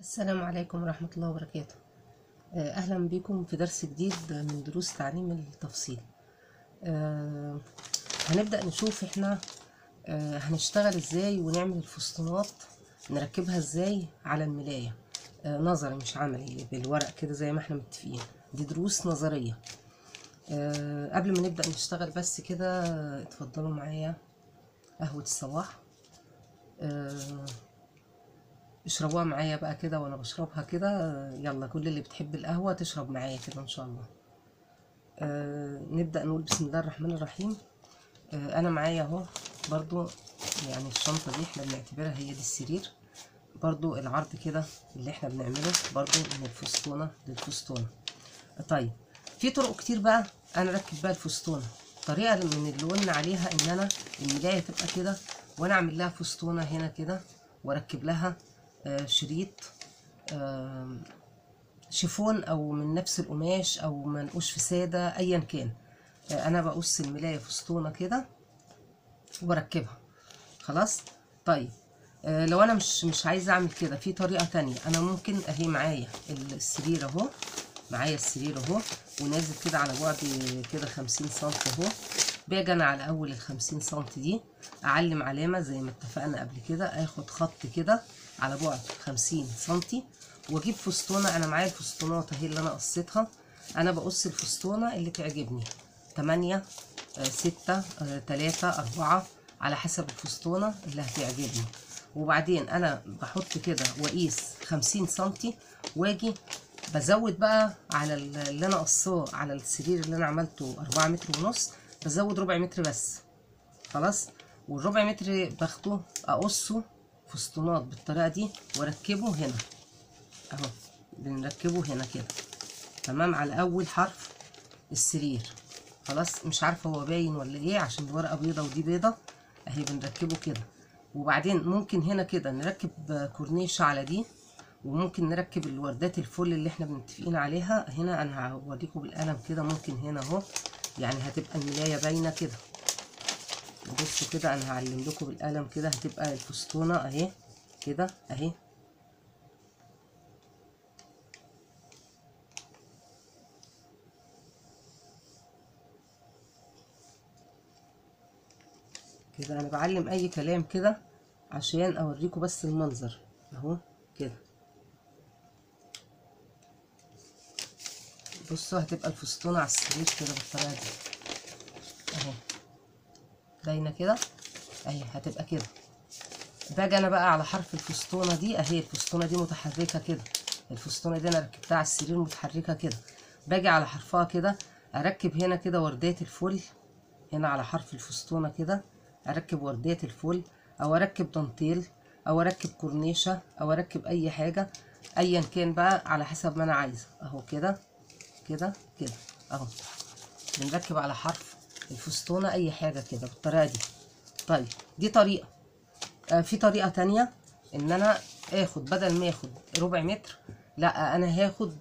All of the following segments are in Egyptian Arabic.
السلام عليكم ورحمة الله وبركاته آه، أهلا بكم في درس جديد من دروس تعليم التفصيل آه، هنبدأ نشوف احنا آه، هنشتغل ازاي ونعمل الفسطونات نركبها ازاي على الملاية آه، نظري مش عملي بالورق كده زي ما احنا متفقين دي دروس نظرية آه، قبل ما نبدأ نشتغل بس كده آه، اتفضلوا معايا قهوة الصباح آه، اشربوها معايا بقى كده وانا بشربها كده يلا كل اللي بتحب القهوة تشرب معايا كده ان شاء الله آه نبدأ نقول بسم الله الرحمن الرحيم آه انا معايا اهو برضو يعني الشنطة دي احنا بنعتبرها هي دي السرير برضو العرض كده اللي احنا بنعمله برضو من الفستونة للفستونة طيب في طرق كتير بقى انا اركب بقى الفستونة طريقة من اللي قلنا عليها ان انا الملاية تبقى كده وانا اعمل لها فستونة هنا كده واركب لها آه، شريط آه، شيفون او من نفس القماش او منقوش في ساده ايا كان آه، انا بقص الملايه فستونه كده واركبها خلاص طيب آه، لو انا مش مش عايزه اعمل كده في طريقه تانية انا ممكن اهي معايا السرير اهو معايا السرير اهو ونازل كده على بعد كده خمسين سنتي اهو باجي انا على اول الخمسين سنتي دي اعلم علامه زي ما اتفقنا قبل كده اخد خط كده على بعد خمسين سنتي واجيب فستونه انا معايا الفستونات اهي اللي انا قصيتها انا بقص الفستونه اللي تعجبني تمانية آه، ستة آه، تلاتة أربعة على حسب الفستونة اللي هتعجبني وبعدين أنا بحط كده وأقيس خمسين سنتي وأجي بزود بقى على ال- اللي أنا قصاه على السرير اللي أنا عملته أربعة متر ونص بزود ربع متر بس خلاص والربع متر باخده أقصه فستونات بالطريقة دي وأركبه هنا اهو بنركبه هنا كده تمام على اول حرف السرير خلاص مش عارفه هو باين ولا ايه عشان الورقه بيضه ودي بيضه اهي بنركبه كده وبعدين ممكن هنا كده نركب كورنيشه على دي وممكن نركب الوردات الفل اللي احنا متفقين عليها هنا انا هوريكم بالقلم كده ممكن هنا اهو يعني هتبقى الملايه باينه كده بصوا كده انا هعلم لكم بالقلم كده هتبقى الفستونه اهي كده اهي كده انا بعلم اي كلام كده عشان اوريكم بس المنظر اهو كده بصوا هتبقى الفستونة على السرير كده بالطريقة دي اهي باينة كده اهي هتبقى كده باجي انا بقى على حرف الفستونة دي اهي الفستونة دي متحركة كده الفستونة دي انا ركبتها على السرير متحركة كده باجي على حرفها كده اركب هنا كده وردات الفل هنا على حرف الفستونة كده اركب وردات الفل او اركب دانتيل او اركب كورنيشة او اركب اي حاجة ايا كان بقى على حسب ما انا عايزة اهو كده كده كده اهو بنركب على حرف الفستونة اي حاجة كده بالطريقة دي طيب دي طريقة آه في طريقة تانية ان انا اخد بدل ما اخد ربع متر لا انا هاخد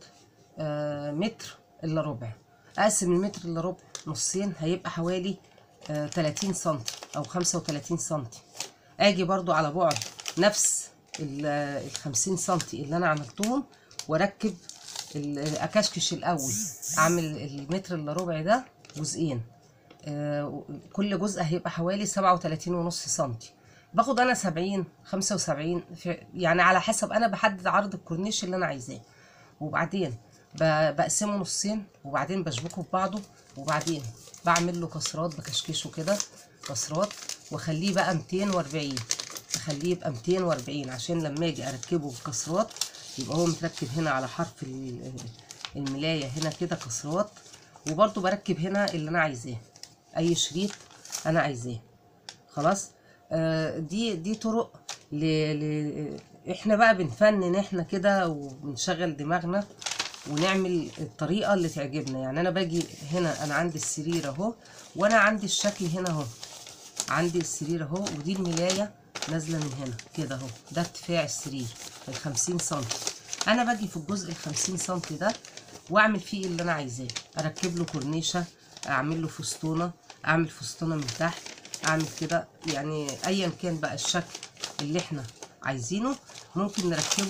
آه متر الا ربع اقسم المتر الا ربع نصين هيبقى حوالي آه 30 سنتي او 35 سنتي اجي برضو على بعد نفس ال ال 50 سنتي اللي انا عملتهم واركب ال- اكشكش الاول اعمل المتر الا ربع ده جزئين آه، كل جزء هيبقى حوالي سبعة وتلاتين ونص سنتي باخد انا سبعين خمسة وسبعين يعني على حسب انا بحدد عرض الكورنيش اللي انا عايزاه وبعدين ب- بقسمه نصين وبعدين بشبكه ببعضه وبعدين بعمل له كسرات بكشكشه كده كسرات واخليه بقى 240 اخليه يبقى 240 عشان لما اجي اركبه بكسرات يبقى هو متركب هنا على حرف ال- الملاية هنا كده كسرات وبرضو بركب هنا اللي انا عايزاه اي شريط انا عايزاه خلاص آه دي دي طرق ل... ل... احنا بقى بنفنن احنا كده وبنشغل دماغنا ونعمل الطريقة اللي تعجبنا يعني انا باجي هنا انا عندي السرير اهو وانا عندي الشكل هنا اهو عندي السرير اهو ودي الملاية نازلة من هنا كده اهو ده ارتفاع السرير الخمسين سنتي انا باجي في الجزء الخمسين سنتي ده واعمل فيه اللي انا عايزاه اركب له كورنيشة اعمل له فستونة اعمل فستونة من تحت اعمل كده يعني ايا كان بقى الشكل اللي احنا عايزينه ممكن نركبه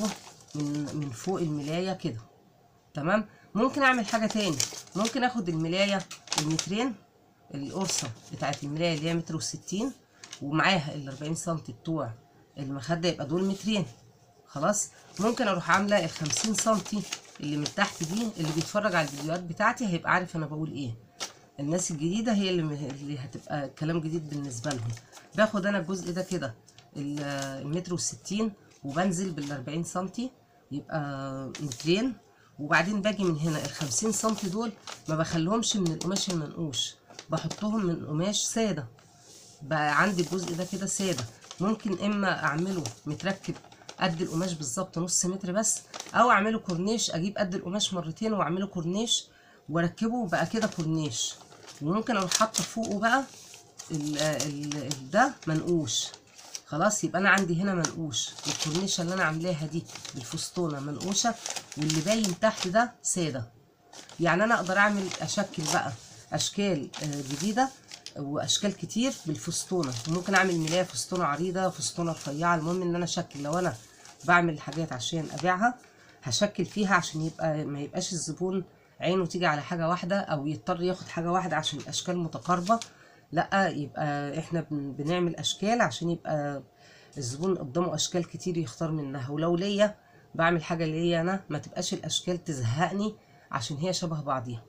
من من فوق الملايه كده تمام ممكن اعمل حاجه تاني ممكن اخد الملايه المترين القرصه بتاعت الملايه اللي هي متر وستين ومعاها ال 40 سم بتوع المخده يبقى دول مترين خلاص ممكن اروح عامله ال 50 سم اللي من تحت دي اللي بيتفرج على الفيديوهات بتاعتي هيبقى عارف انا بقول ايه الناس الجديده هي اللي, اللي هتبقى كلام جديد بالنسبه لهم باخد انا الجزء ده كده ال- المتر والستين وبنزل بال 40 سم يبقى مترين وبعدين باجي من هنا ال 50 سم دول ما بخليهمش من القماش المنقوش بحطهم من قماش ساده بقى عندي الجزء ده كده ساده ممكن اما اعمله متركب قد القماش بالظبط نص متر بس او اعمله كورنيش اجيب قد القماش مرتين واعمله كورنيش واركبه بقى كده كورنيش وممكن اروح حاطه فوقه بقى ال ال ال ده منقوش خلاص يبقى انا عندي هنا منقوش الكورنيشه اللي انا عاملاها دي بالفستونه منقوشه واللي باين تحت ده ساده يعني انا اقدر اعمل اشكل بقى اشكال آه، جديده واشكال كتير بالفستونه ممكن اعمل ملايه فستونه عريضه فستونه رفيعه المهم ان انا اشكل لو انا بعمل حاجات عشان ابيعها هشكل فيها عشان يبقى ما يبقاش الزبون عينه تيجي على حاجه واحده او يضطر ياخد حاجه واحده عشان الاشكال متقاربه لا يبقى احنا بن- بنعمل اشكال عشان يبقى الزبون قدامه اشكال كتير يختار منها ولو ليا بعمل حاجه ليا انا ما تبقاش الاشكال تزهقني عشان هي شبه بعضيها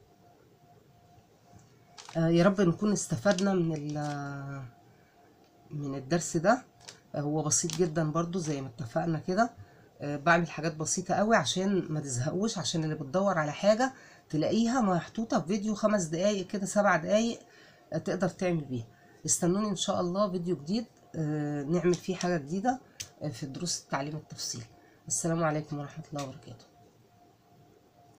آه، يا رب نكون استفدنا من ال- من الدرس ده آه، هو بسيط جدا برضو زي ما اتفقنا كده آه، بعمل حاجات بسيطة قوي عشان ما تزهقوش عشان اللي بتدور على حاجة تلاقيها محطوطة في فيديو خمس دقايق كده سبع دقايق آه، تقدر تعمل بيها استنوني ان شاء الله فيديو جديد آه، نعمل فيه حاجة جديدة آه، في دروس التعليم التفصيلي السلام عليكم ورحمة الله وبركاته